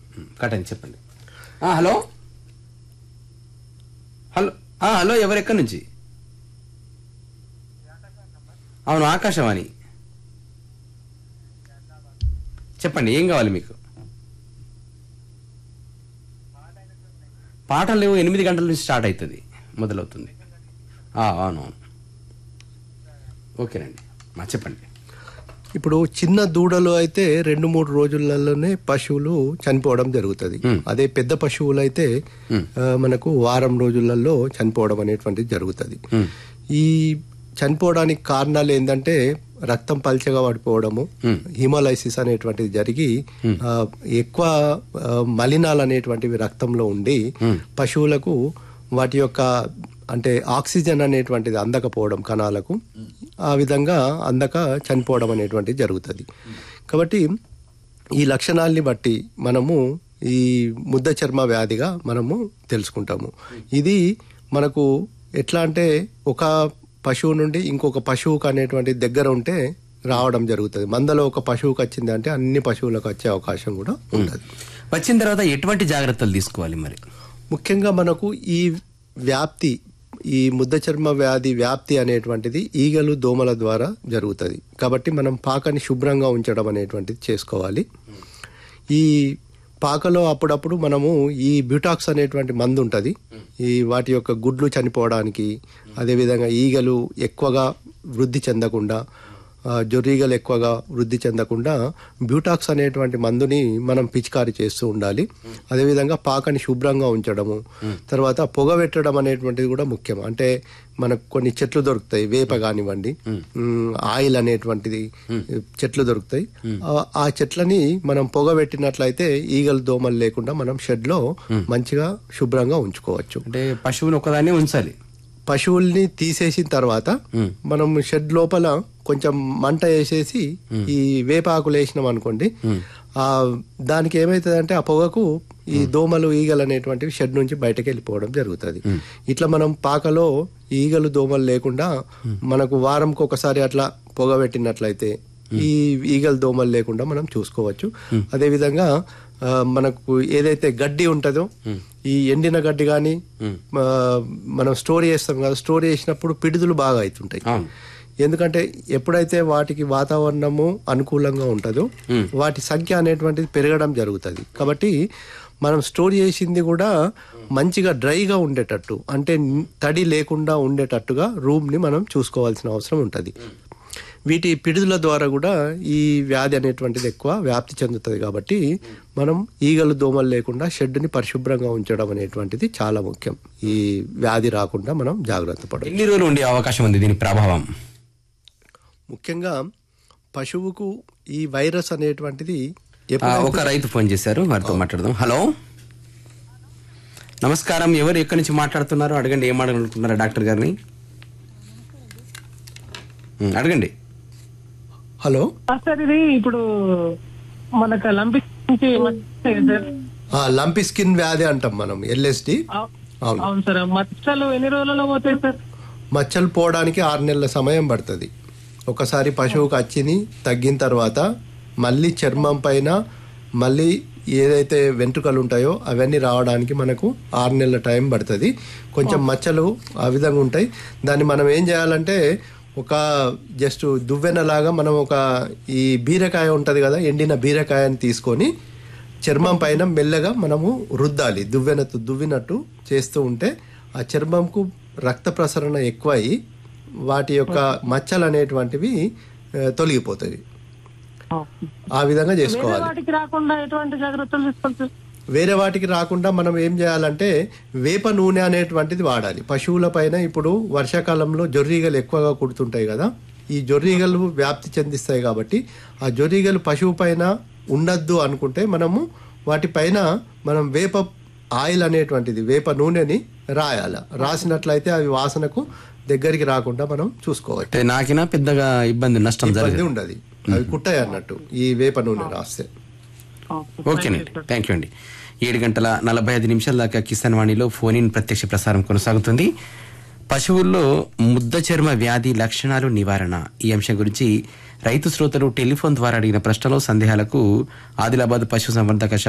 కటండి చెప్పండి ఆ, hello hello ఆ, హలో ఎవరు ఎక్కడి నుంచి అవును ఆకాశవాణి చెప్పండి ఏం కావాలి మీకు పాటలు లేవు ఎనిమిది గంటల నుంచి స్టార్ట్ అవుతుంది మొదలవుతుంది ఆ, అవునవును ఓకేనండి మా చెప్పండి ఇప్పుడు చిన్న దూడలు అయితే రెండు మూడు రోజులలోనే పశువులు చనిపోవడం జరుగుతుంది మ్మ్. అదే పెద్ద పశువులు అయితే మ్మ్. ఆ, మనకు వారం రోజులలో చనిపోవడం అనేటువంటిది జరుగుతుంది మ్మ్. ఈ చనిపోవడానికి కారణాలు ఏంటంటే రక్తం పల్చగా పడిపోవడము మ్మ్. హిమోలైసిస్ అనేటువంటిది జరిగి ఆ, ఎక్కువ ఆ, మలినాలు అనేటువంటివి రక్తంలో ఉండి మ్మ్. పశువులకు వాటి యొక్క అంటే ఆక్సిజన్ అనేటువంటిది అందకపోవడం కణాలకు ఆ విధంగా అందక చనిపోవడం అనేటువంటిది జరుగుతుంది కాబట్టి ఈ లక్షణాల్ని బట్టి మనము ఈ ముద్ద చర్మ వ్యాధిగా మనము తెలుసుకుంటాము ఇది మనకు ఎట్లా అంటే ఒక పశువు నుండి ఇంకొక పశువుకు అనేటువంటి దగ్గర ఉంటే రావడం జరుగుతుంది మందలో ఒక పశువుకి వచ్చింది అంటే అన్ని పశువులకు వచ్చే అవకాశం కూడా ఉండదు వచ్చిన తర్వాత ఎటువంటి జాగ్రత్తలు తీసుకోవాలి మరి ముఖ్యంగా మనకు ఈ వ్యాప్తి ఈ ముద్ద చర్మ వ్యాధి వ్యాప్తి అనేటువంటిది ఈగలు దోమల ద్వారా జరుగుతుంది కాబట్టి మనం పాకని శుభ్రంగా ఉంచడం అనేటువంటిది చేసుకోవాలి ఈ పాకలో అప్పుడప్పుడు మనము ఈ బ్యూటాక్స్ అనేటువంటి మందు ఉంటుంది ఈ వాటి యొక్క గుడ్లు చనిపోవడానికి అదేవిధంగా ఈగలు ఎక్కువగా వృద్ధి చెందకుండా ఆ, జొర్రీగలు ఎక్కువగా వృద్ధి చెందకుండా బ్యూటాక్స్ అనేటువంటి మందుని మనం పిచికారి చేస్తూ ఉండాలి అదేవిధంగా పాకని శుభ్రంగా ఉంచడము తర్వాత పొగ పెట్టడం అనేటువంటిది కూడా ముఖ్యం అంటే మనకు కొన్ని చెట్లు దొరుకుతాయి వేప కానివ్వండి ఉమ్, ఆయిల్ అనేటువంటిది చెట్లు దొరుకుతాయి ఆ- ఆ చెట్లని మనం పొగ పెట్టినట్లయితే ఈగలు దోమలు లేకుండా మనం షెడ్ లో మంచిగా శుభ్రంగా ఉంచుకోవచ్చు అంటే పశువుని ఒకదాన్ని ఉంచాలి పశువుల్ని తీసేసిన తర్వాత మనం షెడ్ లోపల కొంచెం మంట వేసేసి ఈ వేపాకులు వేసినాం అనుకోండి ఆ దానికి ఏమైతుందంటే ఆ పొగకు ఈ దోమలు ఈగలు అనేటువంటివి షెడ్ నుంచి బయటకు వెళ్ళిపోవడం జరుగుతుంది ఇట్లా మనం పాకలో ఈగలు దోమలు లేకుండా మనకు వారంకి ఒకసారి అట్లా పొగ పెట్టినట్లయితే ఈ ఈగలు దోమలు లేకుండా మనం చూసుకోవచ్చు అదేవిధంగా ఆ, మనకు ఏదైతే గడ్డి ఉంటుందో ఈ ఎండిన గడ్డి కానీ మనం స్టోర్ చేస్తాం కదా స్టోర్ చేసినప్పుడు పిడుదులు బాగా అవుతుంటాయి అవును ఎందుకంటే ఎప్పుడైతే వాటికి వాతావరణము అనుకూలంగా ఉంటుందో వాటి సంఖ్య అనేటువంటిది పెరగడం జరుగుతుంది కాబట్టి మనం స్టోర్ చేసింది కూడా మంచిగా డ్రైగా ఉండేటట్టు అంటే తడి లేకుండా ఉండేటట్టుగా రూమ్ని మనం చూసుకోవాల్సిన అవసరం ఉంటుంది వీటి పిడుదల ద్వారా కూడా ఈ వ్యాధి అనేటువంటిది ఎక్కువ వ్యాప్తి చెందుతుంది కాబట్టి మనం ఈగలు దోమలు లేకుండా షెడ్ని పరిశుభ్రంగా ఉంచడం అనేటువంటిది చాలా ముఖ్యం ఈ వ్యాధి రాకుండా మనం జాగ్రత్త పడాలి ఎన్ని రోజులు ఉండే అవకాశం ఉంది దీని ప్రభావం ముఖ్యంగా పశువుకు ఈ వైరస్ అనేటువంటిది ఆ, ఎప్పుడైతే ఒక రైతు ఫోన్ చేశారు వారితో మాట్లాడదాం హలో నమస్కారం ఎవరు ఎక్కడి నుంచి మాట్లాడుతున్నారు అడగండి ఏం అడగనుకుంటున్నారు డాక్టర్ గారిని ఉమ్, అడగండి హలో ఆ, సార్ ఇది ఇప్పుడు మనకు లంపించి మచ్చ- సార్ ఆ, లంపి స్కిన్ వ్యాధి అంటాం మనం ఎల్ఎస్డి అవు- అవును అవును సార్ మచ్చలు ఎన్ని రోజులలో పోతాయి సార్ మచ్చలు పోవడానికి ఆరు నెలల సమయం పడుతుంది ఒకసారి పశువుకు వచ్చింది తగ్గిన తర్వాత మళ్ళీ చర్మం పైన మళ్ళీ ఏదైతే వెంట్రుకలు ఉంటాయో అవన్నీ రావడానికి మనకు ఆరు నెలల టైం పడుతుంది కొంచెం మచ్చలు ఆ విధంగా ఉంటాయి దాన్ని మనం ఏం చేయాలంటే ఒక జస్ట్ దువ్వెనలాగా మనం ఒక ఈ బీరకాయ ఉంటుంది కదా ఎండిన బీరకాయని తీసుకొని చర్మం పైన మెల్లగా మనము రుద్దాలి దువ్వెనతో దువ్వినట్టు చేస్తూ ఉంటే ఆ చర్మంకు రక్త ప్రసరణ ఎక్కువై వాటి యొక్క మచ్చలు అనేటువంటివి ఆ, తొలగిపోతాయి ఆ విధంగా వేరే చేసుకోవాలి వాటికి రాకుండా ఎటువంటి జాగ్రత్తలు తీసుకోవాలి సార్ వేరే వాటికి రాకుండా మనం ఏం చేయాలంటే వేప నూనె అనేటువంటిది వాడాలి పశువుల పైన ఇప్పుడు వర్షాకాలంలో జొర్రీగలు ఎక్కువగా కుడుతుంటాయి కదా ఈ జొర్రీగలు వ్యాప్తి చెందిస్తాయి కాబట్టి ఆ జొర్రీగలు పశువు పైన ఉండద్దు అనుకుంటే మనము వాటిపైన మనం వేప ఆయిల్ అనేటువంటిది వేప నూనెని రాయాల రాసినట్లయితే అవి వాసనకు దగ్గరికి రాకుండా మనం చూసుకోవచ్చు అంటే నాకినా పెద్దగా ఇబ్బంది నష్టం ఇబ్బంది జరగదు ఉండదు అవి కుట్టాయి అన్నట్టు ఈ వేప నూనె రాస్తే ఓకేనండి థ్యాంక్ యూ అండి ఏడు గంటల నలభై ఐదు నిమిషాల దాకా కిసాన్ వాణిలో ఫోన్ ఇన్ ప్రత్యక్ష ప్రసారం కొనసాగుతుంది పశువుల్లో ముద్ద చర్మ వ్యాధి లక్షణాలు నివారణ ఈ అంశం గురించి రైతు శ్రోతలు టెలిఫోన్ ద్వారా అడిగిన ప్రశ్నలు సందేహాలకు ఆదిలాబాద్ పశు సంవర్ధక శాఖ